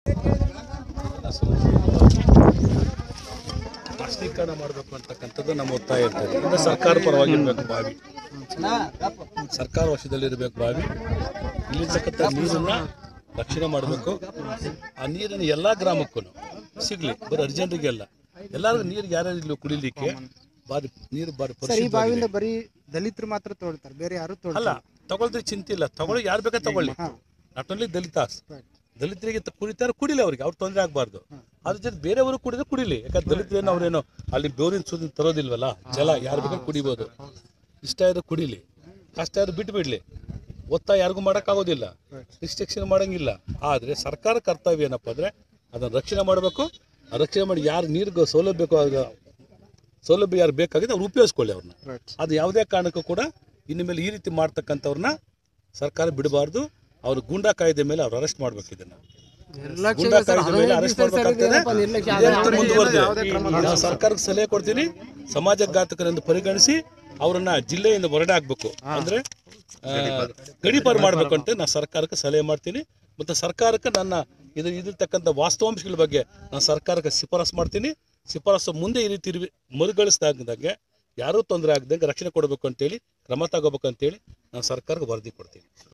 ಖಾಸಗೀಕರಣ ಮಾಡಬೇಕು ಅಂತಕ್ಕಂಥದ್ದು ನಮ್ಮ ಒತ್ತಾಯ ಇರ್ತದೆ ಅಂದ್ರೆ ಸರ್ಕಾರ ಪರವಾಗಿರ್ಬೇಕು ಬಾವಿ ಸರ್ಕಾರ ವಶದಲ್ಲಿರಬೇಕು ಬಾವಿ ಇಲ್ಲಿರ್ತಕ್ಕಂಥ ನೀರನ್ನ ರಕ್ಷಣೆ ಮಾಡಬೇಕು ಆ ನೀರನ್ನು ಎಲ್ಲ ಗ್ರಾಮಕ್ಕೂ ಸಿಗ್ಲಿ ಬರೀ ಅರ್ಜೆಂಟಿಗೆಲ್ಲ ಎಲ್ಲರಿಗೂ ನೀರು ಯಾರ್ಯಾರು ಇಲ್ಲಿ ಕುಡಿಲಿಕ್ಕೆ ಬಾರಿ ನೀರು ಬಾರಿ ಸರ್ ಈ ಪರಿಶುದ್ಧವಾಗಿದೆ. ಬಾವಿಯಿಂದ ಬರೀ ದಲಿತರು ಮಾತ್ರ ತೊಗೊಳ್ತಾರೆ ಬೇರೆ ಯಾರು ಅಲ್ಲ ತೊಗೊಳಲ್ಲ ತಗೊಳ್ದ್ರೆ ಚಿಂತೆ ಇಲ್ಲ ತಗೊಳ್ಳಿ ಯಾರು ಬೇಕಾದ್ರೆ ತಗೊಳ್ಳಿ ಹಾ. ನಾಟ್ ಓನ್ಲಿ ದಲಿತಾಸ್ ದಲಿತರಿಗೆ ತ- ಕುಡಿತಾರೆ ಕುಡಿಲಿ ಅವ್ರಿಗೆ ಅವ್ರು ತೊಂದರೆ ಆಗಬಾರ್ದು ಅದ್ರ ಜೊತೆ ಬೇರೆಯವರು ಕುಡಿದ್ರೆ ಕುಡಿಲಿ ಯಾಕಂದ್ರೆ ದಲಿತರೇನು ಅವ್ರೇನು ಅಲ್ಲಿ ಬೇರಿನ ಸುದ್ದಿ ತರೋದಿಲ್ವಲ್ಲ ಜಲ ಯಾರು ಬೇಕಾದ್ರೆ ಕುಡಿಬೋದು ಇಷ್ಟ ಇದ್ರೆ ಕುಡಿಲಿ ಕಷ್ಟ ಇದ್ರೆ ಬಿಟ್ಟು ಬಿಡ್ಲಿ ಒತ್ತಾಯ ಯಾರಿಗೂ ಮಾಡೋಕ್ಕಾಗೋದಿಲ್ಲ ರಿಸ್ಟ್ರಿಕ್ಷನ್ ಮಾಡೋಂಗಿಲ್ಲ ಆದರೆ ಸರ್ಕಾರ ಕರ್ತವ್ಯ ಏನಪ್ಪ ಅಂದರೆ ಅದನ್ನು ರಕ್ಷಣೆ ಮಾಡಬೇಕು ಆ ರಕ್ಷಣೆ ಮಾಡಿ ಯಾರು ನೀರಿಗೆ ಸೌಲಭ್ಯ ಬೇಕು ಆಗ ಸೌಲಭ್ಯ ಯಾರು ಬೇಕಾಗಿದೆ ಅವ್ರು ಉಪಯೋಗಿಸ್ಕೊಳ್ಳಿ ಅವ್ರನ್ನ Right. ಅದು ಯಾವುದೇ ಕಾರಣಕ್ಕೂ ಕೂಡ ಇನ್ನು ಮೇಲೆ ಈ ರೀತಿ ಮಾಡ್ತಕ್ಕಂಥವ್ರನ್ನ ಸರ್ಕಾರ ಬಿಡಬಾರ್ದು ಅವ್ರು ಗೂಂಡಾ ಕಾಯ್ದೆ ಮೇಲೆ ಅವ್ರು ಅರೆಸ್ಟ್ ಮಾಡ್ಬೇಕು ಇದನ್ನ ಗೂಂಡಾ ಕಾಯ್ದೆ ಮೇಲೆ ಅರೆಸ್ಟ್ ಮಾಡ್ಬೇಕಾಗ್ತದೆ ಇದೇ ರೀತಿ ಮುಂದುವರೆದ್ರೆ ನಾವು ಸರ್ಕಾರಕ್ಕೆ ಸಲಹೆ ಕೊಡ್ತೀನಿ ಸಮಾಜ ಘಾತಕರೆಂದು ಪರಿಗಣಿಸಿ ಅವರನ್ನ ಜಿಲ್ಲೆಯಿಂದ ಹೊರಡೆ ಹಾಕ್ಬೇಕು ಅಂದ್ರೆ ಆ, ಗಡೀಪಾರು ಮಾಡ್ಬೇಕು ಅಂತ ನಾನು ಸರ್ಕಾರಕ್ಕೆ ಸಲಹೆ ಮಾಡ್ತೀನಿ ಮತ್ತು ಸರ್ಕಾರಕ್ಕೆ ನನ್ನ ಇದು ಇದಿರ್ತಕ್ಕಂಥ ವಾಸ್ತವಾಂಶಗಳ ಬಗ್ಗೆ ನಾನು ಸರ್ಕಾರಕ್ಕೆ ಶಿಫಾರಸು ಮಾಡ್ತೀನಿ ಶಿಫಾರಸು ಮುಂದೆ ಈ ರೀತಿ ಇರ್ವಿ ಮರುಗಳಿಸ್ದಾಗದಂಗೆ ಯಾರೂ ತೊಂದರೆ ಆಗದಂಗೆ ರಕ್ಷಣೆ ಕೊಡಬೇಕು ಅಂತೇಳಿ ಕ್ರಮ ತಗೋಬೇಕು ಅಂತೇಳಿ ನಾನು ಸರ್ಕಾರಕ್ಕೆ ವರದಿ ಕೊಡ್ತೀನಿ